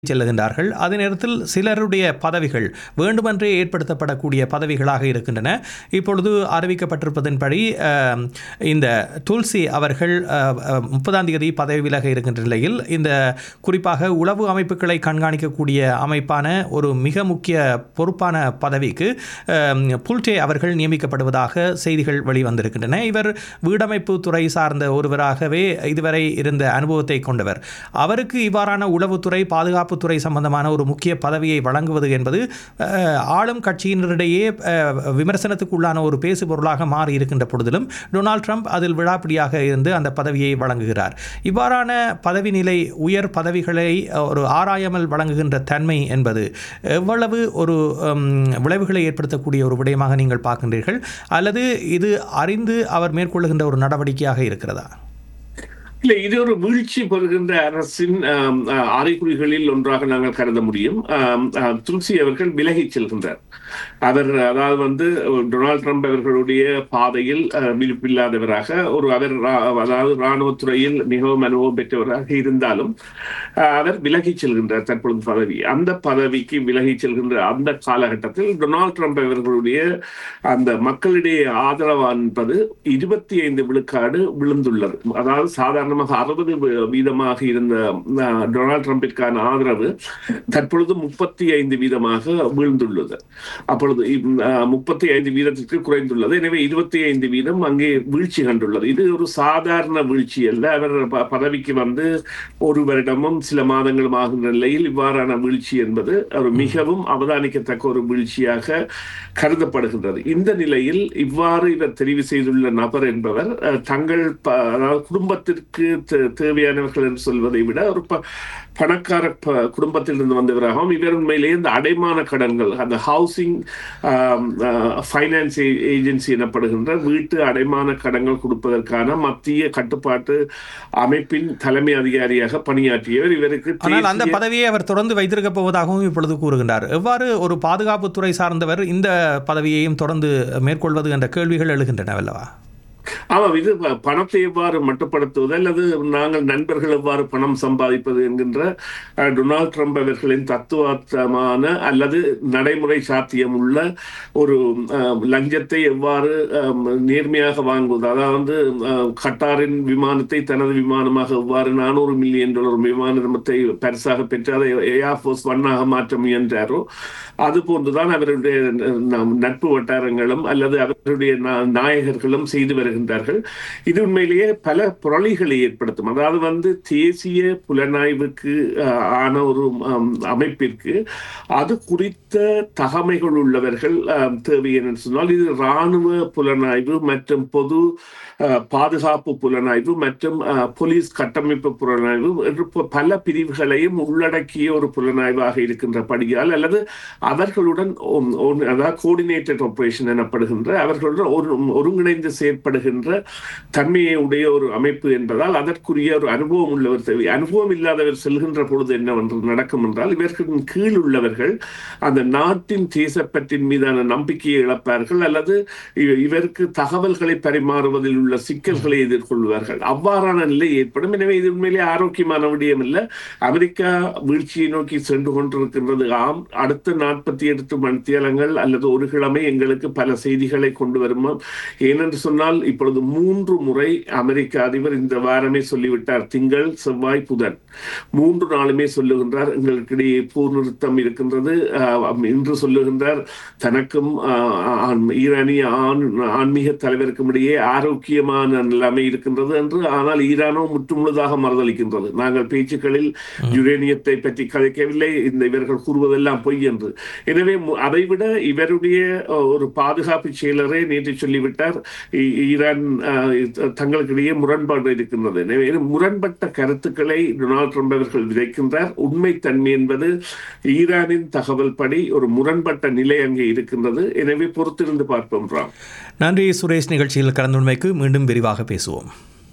செல்லுகின்றார்கள் அதே நேரத்தில் சிலருடைய பதவிகள் வேண்டுமென்றே ஏற்படுத்தப்படக்கூடிய பதவிகளாக இருக்கின்றன இப்பொழுது அறிவிக்கப்பட்டிருப்பதன்படி அஹ், இந்த துல்சி அவர்கள் அஹ், அஹ், முப்பதாம் தேதி பதவி விலக இருக்கின்ற நிலையில் இந்த குறிப்பாக உளவு அமைப்புகளை கண்காணிக்கக்கூடிய அமைப்பான ஒரு மிக முக்கிய பொறுப்பான பதவிக்கு அஹ், புல்டே அவர்கள் நியமிக்கப்படுவதாக செய்திகள் வெளிவந்திருக்கின்றன இவர் வீடமைப்பு துறை சார்ந்த ஒருவராகவே இதுவரை இருந்த அனுபவத்தை கொண்டவர் அவருக்கு இவ்வாறான உளவுத்துறை பாதுகாப்புத்துறை சம்பந்தமான ஒரு முக்கிய பதவியை வழங்குவது என்பது அஹ், ஆளும் கட்சியினரிடையே அஹ், விமர்சனத்துக்கு உள்ளான ஒரு பேசு பொருளாக மாறி இருக்கின்ற பொழுதிலும் டொனால்ட் ட்ரம்ப் அதில் விழாப்பிடியாக இருந்து அந்த பதவியை வழங்குகிறார் இவ்வாறான பதவி நிலை உயர் பதவிகளை அஹ், ஒரு ஆராயாமல் வழங்குகின்ற தன்மை என்பது எவ்வளவு ஒரு ஹம், விளைவுகளை ஏற்படுத்தக்கூடிய ஒரு விடயமாக நீங்கள் பார்க்கின்றீர்கள் அல்லது இது அறிந்து அவர் மேற்கொள்ளுகின்ற ஒரு நடவடிக்கையாக இருக்கிறதா இல்ல இது ஒரு வீழ்ச்சி பெறுகின்ற அரசின் ஆம், ஆ, அறிகுறிகளில் ஒன்றாக நாங்கள் கருத முடியும் ஆம், ஆ, துல்சி அவர்கள் விலகிச் செல்கின்றார் அவர் அதாவது வந்து டொனால்ட் ட்ரம்ப் அவர்களுடைய பாதையில் ஆ, விழிப்பில்லாதவராக ஒரு அவர் ரா- அதாவது இராணுவத்துறையில் மிகவும் அனுபவம் பெற்றவராக இருந்தாலும் ஆ, அவர் விலகிச் செல்கின்றார் தற்பொழுது பதவி அந்த பதவிக்கு விலகிச் செல்கின்ற அந்த காலகட்டத்தில் டொனால்ட் ட்ரம்ப் அவர்களுடைய அந்த மக்களிடையே ஆதரவு என்பது இருபத்தி ஐந்து விழுக்காடு விழுந்துள்ளது அதாவது சாதாரணமாக அறுபது வீதமாக இருந்த அஹ், டொனால்ட் ட்ரம்பிற்கான ஆதரவு தற்பொழுது முப்பத்தி ஐந்து வீதமாக வீழ்ந்துள்ளது அப்பொழுது முப்பத்தி ஐந்து வீதத்திற்கு குறைந்துள்ளது எனவே இருபத்தி ஐந்து வீதம் அங்கே வீழ்ச்சி கண்டுள்ளது இது ஒரு சாதாரண வீழ்ச்சி அல்ல அவர் ப- பதவிக்கு வந்து ஒரு வருடமும் சில மாதங்களும் ஆகின்ற நிலையில் இவ்வாறான வீழ்ச்சி என்பது ஒரு மிகவும் அவதானிக்கத்தக்க ஒரு வீழ்ச்சியாக கருதப்படுகின்றது இந்த நிலையில் இவ்வாறு இவர் தெரிவு செய்துள்ள நபர் என்பவர் அஹ், தங்கள் ப- அதாவது குடும்பத்திற்கு தே- தேவையானவர்கள் என்று சொல்வதை விட ஒரு ப- பணக்கார ப- குடும்பத்திலிருந்து வந்தவராகவும் இவர் உண்மையிலேயே இந்த அடைமான கடன்கள் அந்த ஹவுசிங் ஃபைனான்ஸ் ஏஜென்சி எனப்படுகின்ற வீட்டு அடைமான கடன்கள் கொடுப்பதற்கான மத்திய கட்டுப்பாட்டு அமைப்பின் தலைமை அதிகாரியாக பணியாற்றியவர் இவருக்கு ஆனால் அந்த தேசிய- பதவியை அவர் தொடர்ந்து வைத்திருக்கப் போவதாகவும் இப்பொழுது கூறுகின்றார் எவ்வாறு ஒரு பாதுகாப்புத்துறை சார்ந்தவர் இந்த பதவியையும் தொடர்ந்து மேற்கொள்வது என்ற கேள்விகள் எழுகின்றன அல்லவா ஆமாம் இது ப- பணத்தை எவ்வாறு மட்டுப்படுத்துவது அல்லது நாங்கள் நண்பர்கள் எவ்வாறு பணம் சம்பாதிப்பது என்கின்ற அஹ், டொனால்ட் ட்ரம்ப் அவர்களின் தத்துவார்த்தமான அல்லது நடைமுறை சாத்தியம் உள்ள ஒரு அஹ், லஞ்சத்தை எவ்வாறு அஹ், நேர்மையாக வாங்குவது அதாவது அஹ், கட்டாரின் விமானத்தை தனது விமானமாக எவ்வாறு நானூறு மில்லியன் டாலர் விமானத்தை பரிசாக பெற்று அதை ஏர்ஃபோர்ஸ் ஒன்னாக மாற்ற முயன்றாரோ அது போன்றுதான் அவருடைய ந- நட்பு வட்டாரங்களும் அல்லது அவருடைய நா- நாயகர்களும் செய்து வருகின்றார்கள் இது உண்மையிலேயே பல புரளிகளை ஏற்படுத்தும் அதாவது வந்து தேசிய புலனாய்வுக்கு அஹ், ஆன ஒரு அம், அமைப்பிற்கு அது குறித்த தகமைகள் உள்ளவர்கள் அஹ், தேவை என்று சொன்னால் இது இராணுவ புலனாய்வு மற்றும் பொது அஹ், பாதுகாப்பு புலனாய்வு மற்றும் அஹ், போலீஸ் கட்டமைப்பு புலனாய்வு என்று ப- பல பிரிவுகளையும் உள்ளடக்கிய ஒரு புலனாய்வாக இருக்கின்றபடியால் அல்லது அவர்களுடன் ஒ- ஒ- அதாவது கோஆர்டினேட்டட் ஆபரேஷன் எனப்படுகின்ற அவர்களுடன் ஒரு ஒருங்கிணைந்து செயற்படுகின்ற தன்மையை உடைய ஒரு அமைப்பு என்பதால் அதற்குரிய ஒரு அனுபவம் உள்ளவர் தேவை அனுபவம் இல்லாதவர் செல்கின்ற பொழுது என்னவென்று நடக்கும் என்றால் இவர்களின் கீழ் உள்ளவர்கள் அந்த நாட்டின் தேசப்பற்றின் மீதான நம்பிக்கையை இழப்பார்கள் அல்லது இ- இவருக்கு தகவல்களை பரிமாறுவதில் உள்ள சிக்கல்களை எதிர்கொள்வார்கள் அவ்வாறான நிலை ஏற்படும் எனவே இது உண்மையிலே ஆரோக்கியமான விடயம் இல்லை அமெரிக்கா வீழ்ச்சியை நோக்கி சென்று கொண்டிருக்கின்றது ஆம் அடுத்த நாற்பத்தி எட்டு மணித்தியாலங்கள் அல்லது ஒரு கிழமை எங்களுக்கு பல செய்திகளை கொண்டு வருமா ஏனென்று சொன்னால் இப்பொழுது மூன்று முறை அமெரிக்க அதிபர் இந்த வாரமே சொல்லிவிட்டார் திங்கள் செவ்வாய் புதன் மூன்று நாளுமே சொல்லுகின்றார் எங்களுக்கிடையே போர் நிறுத்தம் இருக்கின்றது ஆஹ், இன்று சொல்லுகின்றார் தனக்கும் ஆஹ், ஆண்- ஈரானிய ஆண் ஆன்மீக தலைவருக்கும் இடையே ஆரோக்கியமான நிலைமை இருக்கின்றது என்று ஆனால் ஈரானோ முற்றுமுழுதாக மறுதளிக்கின்றது நாங்கள் பேச்சுக்களில் யுரேனியத்தை பற்றி கதைக்கவில்லை இந்த இவர்கள் கூறுவதெல்லாம் பொய் என்று எனவே மு- அதைவிட இவருடைய அஹ், ஒரு பாதுகாப்பு செயலரே நேற்று சொல்லிவிட்டார் ஈ- ஈரான் அஹ், தங்களுக்கிடையே முரண்பாடு இருக்கின்றது எனவே முரண்பட்ட கருத்துக்களை டொனால்ட் ட்ரம்ப் அவர்கள் விதைக்கின்றார் உண்மைத்தன்மை என்பது ஈரானின் தகவல் படி ஒரு முரண்பட்ட நிலை அங்கே இருக்கின்றது எனவே பொறுத்திருந்து பார்ப்போம் ராம் நன்றி சுரேஷ் நிகழ்ச்சியில் கலந்துண்மைக்கு மீண்டும் விரிவாக பேசுவோம்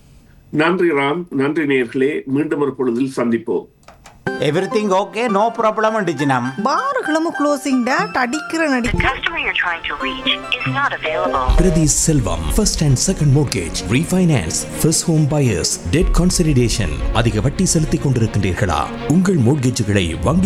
நன்றி ராம் நன்றி நேர்களே மீண்டும் ஒரு பொழுதில் சந்திப்போம் எவ்ரிதிங் ஓகே நோ ப்ராப்ளம் டிஜினம் பாருகளும் க்ளோசிங் டேட் அடிக்கிற நடி The customer you're trying to reach is not available. Priti Selvam, first and second mortgage, refinance, first home buyers, debt consolidation. அதிக வட்டி செலுத்திக் கொண்டிருக்கின்றீர்களா உங்கள் மோட்கேஜுகளை வங்கி